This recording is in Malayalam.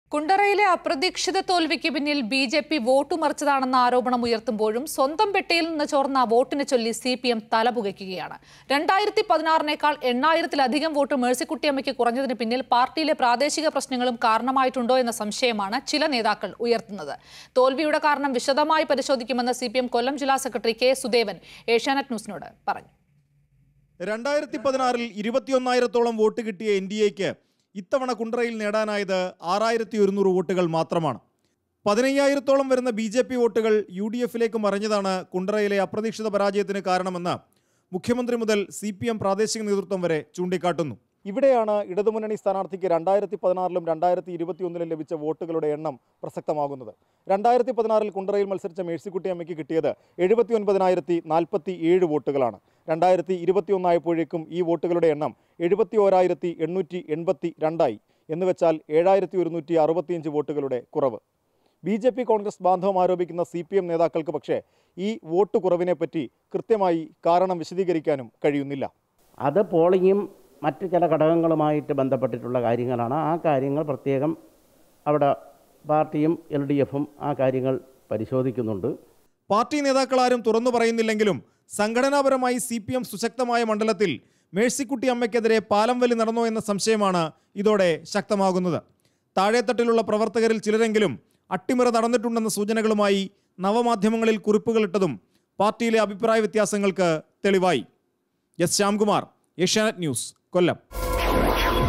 കുണ്ടറയിലെ അപ്രതീക്ഷിത തോൽവിക്ക് പിന്നിൽ ബി ജെ പി വോട്ട് മറിച്ചതാണെന്ന ആരോപണം ഉയർത്തുമ്പോഴും സ്വന്തം പെട്ടിയിൽ നിന്ന് ചോർന്ന വോട്ടിനെ ചൊല്ലി സി പി എം തലപുകയ്ക്കുകയാണ് രണ്ടായിരത്തി പതിനാറിനേക്കാൾ എണ്ണായിരത്തിലധികം വോട്ട് മേഴ്സിക്കുട്ടിയമ്മയ്ക്ക് കുറഞ്ഞതിന് പിന്നിൽ പാർട്ടിയിലെ പ്രാദേശിക പ്രശ്നങ്ങളും കാരണമായിട്ടുണ്ടോ എന്ന സംശയമാണ് ചില നേതാക്കൾ ഉയർത്തുന്നത് തോൽവിയുടെ കാരണം വിശദമായി പരിശോധിക്കുമെന്ന് സി കൊല്ലം ജില്ലാ സെക്രട്ടറി കെ സുദേവൻ ഏഷ്യാനെറ്റ് ന്യൂസിനോട് പറഞ്ഞു രണ്ടായിരത്തി പതിനാറിൽ ഇരുപത്തിയൊന്നായിരത്തോളം വോട്ട് കിട്ടിയ എൻ ഡി എക്ക് ഇത്തവണ കുണ്ട്രയിൽ നേടാനായത് ആറായിരത്തി ഒരുന്നൂറ് വോട്ടുകൾ മാത്രമാണ് പതിനയ്യായിരത്തോളം വരുന്ന ബി ജെ പി വോട്ടുകൾ യു ഡി എഫിലേക്ക് മറിഞ്ഞതാണ് കുണ്ട്രയിലെ അപ്രതീക്ഷിത പരാജയത്തിന് കാരണമെന്ന് മുഖ്യമന്ത്രി മുതൽ സി പി എം പ്രാദേശിക നേതൃത്വം വരെ ചൂണ്ടിക്കാട്ടുന്നു ഇവിടെയാണ് ഇടതുമുന്നണി സ്ഥാനാർത്ഥിക്ക് രണ്ടായിരത്തി പതിനാറിലും രണ്ടായിരത്തി ഇരുപത്തിയൊന്നിലും ലഭിച്ച വോട്ടുകളുടെ എണ്ണം പ്രസക്തമാകുന്നത് രണ്ടായിരത്തി പതിനാറിൽ കുണ്ടറയിൽ മത്സരിച്ച മേഴ്സിക്കുട്ടി അമ്മയ്ക്ക് കിട്ടിയത് എഴുപത്തി ഒൻപതിനായിരത്തി നാൽപ്പത്തി ഏഴ് വോട്ടുകളാണ് രണ്ടായിരത്തി ഇരുപത്തിയൊന്നായപ്പോഴേക്കും ഈ വോട്ടുകളുടെ എണ്ണം എഴുപത്തി ഓരായിരത്തി എണ്ണൂറ്റി എൺപത്തി രണ്ടായി എന്ന് വെച്ചാൽ ഏഴായിരത്തി ഒരുന്നൂറ്റി അറുപത്തിയഞ്ച് വോട്ടുകളുടെ കുറവ് ബി ജെ പി കോൺഗ്രസ് ബാന്ധവം ആരോപിക്കുന്ന സി പി എം നേതാക്കൾക്ക് പക്ഷേ ഈ വോട്ട് കുറവിനെപ്പറ്റി കൃത്യമായി കാരണം വിശദീകരിക്കാനും കഴിയുന്നില്ല അത് പോളിങ്ങും മറ്റ് ചില ഘടകങ്ങളുമായിട്ട് ബന്ധപ്പെട്ടിട്ടുള്ള കാര്യങ്ങളാണ് ആ കാര്യങ്ങൾ പ്രത്യേകം അവിടെ പാർട്ടിയും എൽ ഡി എഫും ആ കാര്യങ്ങൾ പരിശോധിക്കുന്നുണ്ട് പാർട്ടി നേതാക്കളാരും തുറന്നു പറയുന്നില്ലെങ്കിലും സംഘടനാപരമായി സി പി എം സുശക്തമായ മണ്ഡലത്തിൽ മേഴ്സിക്കുട്ടി അമ്മയ്ക്കെതിരെ പാലം വലി നടന്നോ എന്ന സംശയമാണ് ഇതോടെ ശക്തമാകുന്നത് താഴെത്തട്ടിലുള്ള പ്രവർത്തകരിൽ ചിലരെങ്കിലും അട്ടിമറി നടന്നിട്ടുണ്ടെന്ന സൂചനകളുമായി നവമാധ്യമങ്ങളിൽ കുറിപ്പുകളിട്ടതും പാർട്ടിയിലെ അഭിപ്രായ വ്യത്യാസങ്ങൾക്ക് തെളിവായി എസ് ശ്യാംകുമാർ ഏഷ്യാനെറ്റ് ന്യൂസ് കൊല്ലം